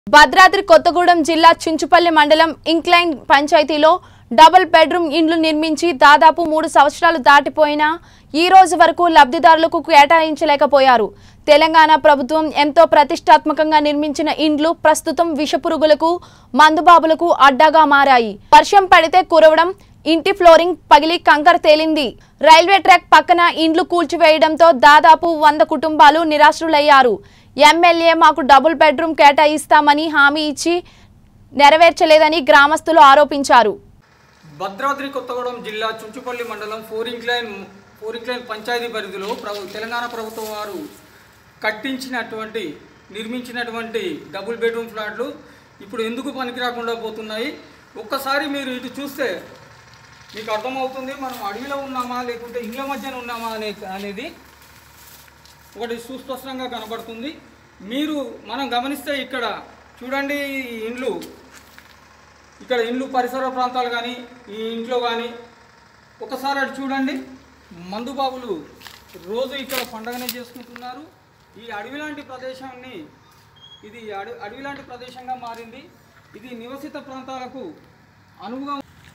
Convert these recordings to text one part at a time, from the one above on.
భద్రాద్రి కొత్తగూడెం జిల్లా చించుపల్లి మండలం ఇంక్లైన్ పంచాయతీలో డబుల్ బెడ్రూమ్ ఇండ్లు నిర్మించి దాదాపు మూడు సంవత్సరాలు దాటిపోయినా ఈ రోజు వరకు లబ్ధిదారులకు కేటాయించలేకపోయారు తెలంగాణ ప్రభుత్వం ఎంతో ప్రతిష్టాత్మకంగా నిర్మించిన ఇండ్లు ప్రస్తుతం విషపురుగులకు మందుబాబులకు అడ్డాగా మారాయి వర్షం పడితే కురవడం ఇంటి ఫ్లోరింగ్ పగిలి కంకర తేలింది రైల్వే ట్రాక్ పక్కన ఇండ్లు కూల్చివేయడంతో దాదాపు వంద కుటుంబాలు నిరాశ్రులయ్యారు ఎమ్మెల్యే మాకు డబుల్ బెడ్రూమ్ కేటాయిస్తామని హామీ ఇచ్చి నెరవేర్చలేదని గ్రామస్తులు ఆరోపించారు భద్రాద్రి కొత్తగూడెం జిల్లా చుంచుపల్లి మండలం four incline four incline panchayat పరిధిలో ప్రభు తెలంగాణ ప్రభుత్వం వారు కట్టించినటువంటి నిర్మించినటువంటి డబుల్ బెడ్రూమ్ ఫ్లాట్లు ఇప్పుడు ఎందుకు పనికి రాకుండా పోతున్నాయి ఒక్కసారి మీరు ఇటు చూస్తే మీకు అర్థమవుతుంది మనం అడవిలో ఉన్నామా లేకుంటే ఇళ్ళ మధ్యన ఉన్నామా అనే అనేది ఒకటి సుస్పష్టంగా కనబడుతుంది మీరు మనం గమనిస్తే ఇక్కడ చూడండి ఈ ఇండ్లు ఇక్కడ ఇండ్లు పరిసర ప్రాంతాలు కానీ ఈ ఇంట్లో కానీ ఒకసారి అటు చూడండి మందుబాబులు రోజు ఇక్కడ పండగనే చేసుకుంటున్నారు ఈ అడవి లాంటి ప్రదేశాన్ని ఇది అడవి అడవి లాంటి ప్రదేశంగా మారింది ఇది నివసిత ప్రాంతాలకు అనువుగా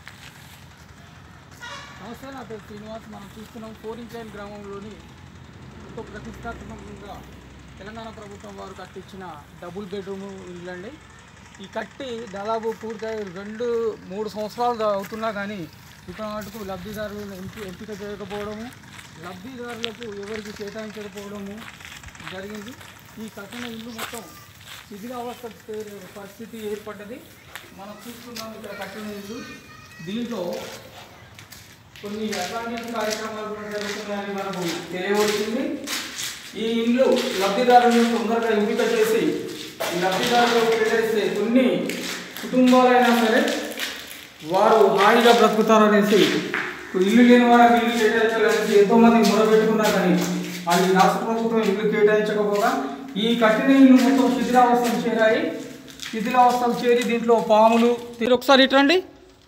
నమస్తే నా పేరు శ్రీనివాస్ మనం చూస్తున్నాం ఫోర్ ఇంక్లైన్ గ్రామంలోని ఎంతో ప్రతిష్టాత్మకంగా తెలంగాణ ప్రభుత్వం వారు కట్టించిన డబుల్ బెడ్రూమ్ ఇల్లు అండి ఈ కట్టి దాదాపు పూర్తయి రెండు మూడు సంవత్సరాలు దా- అవుతున్నా కానీ ఇప్పటి మటుకు లబ్ధిదారులను ఎంపి ఎంపిక చేయకపోవడము లబ్ధిదారులకు ఎవరికి కేటాయించకపోవడము జరిగింది ఈ కట్టిన ఇల్లు మొత్తం శిథిలావస్థ పే- పరిస్థితి ఏర్పడ్డది మనం చూస్తున్నాం ఇక్కడ కట్టిన ఇల్లు దీంట్లో కొన్ని అడ్వాంటేజ్ కార్యక్రమాలు కూడా జరుగుతున్నాయని మనకు తెలియవచ్చింది ఈ ఇల్లు లబ్ధిదారులను తొందరగా ఎంపిక చేసి ఈ లబ్ధిదారులకు కేటాయిస్తే కొన్ని కుటుంబాలైనా సరే వారు హాయిగా బ్రతుకుతారనేసి ఇప్పుడు ఇల్లు లేని వారికి ఇల్లు కేటాయించాలనేసి ఎంతోమంది మొదలుపెట్టుకున్నా కానీ అది రాష్ట్ర ప్రభుత్వం ఇల్లు కేటాయించకపోగా ఈ కట్టిన ఇల్లు మొత్తం శిథిలావస్థలు చేరాయి శిథిలావస్థలు చేరి దీంట్లో పాములు మీరు ఒకసారి ఇట్రండి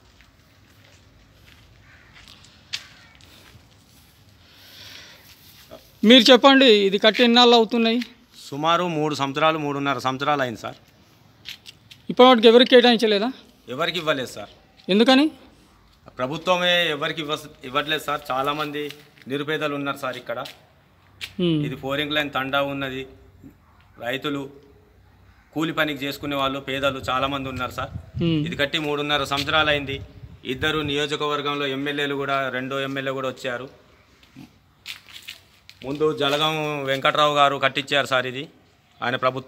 మీరు చెప్పండి ఇది కట్టి ఎన్నాళ్ళు అవుతున్నాయి సుమారు మూడు సంవత్సరాలు మూడున్నర సంవత్సరాలు అయింది సార్ ఇప్పటివరకు ఎవరికి కేటాయించలేదా ఎవరికి ఇవ్వలేదు సార్ ఎందుకని ప్రభుత్వమే ఎవరికి ఇవ్వ ఇవ్వట్లేదు సార్ చాలామంది నిరుపేదలు ఉన్నారు సార్ ఇక్కడ ఉమ్. ఇది ఫోరింగ్ లైన్ తండా ఉన్నది రైతులు కూలి పనికి చేసుకునే వాళ్ళు పేదలు చాలామంది ఉన్నారు సార్ ఉమ్. ఇది కట్టి మూడున్నర సంవత్సరాలు అయింది ఇద్దరు నియోజకవర్గంలో ఎమ్మెల్యేలు కూడా రెండో ఎమ్మెల్యే కూడా వచ్చారు ముందు జలగం వెంకట్రావు గారు కట్టించారు సార్ ఇది ఆయన ప్రభుత్వం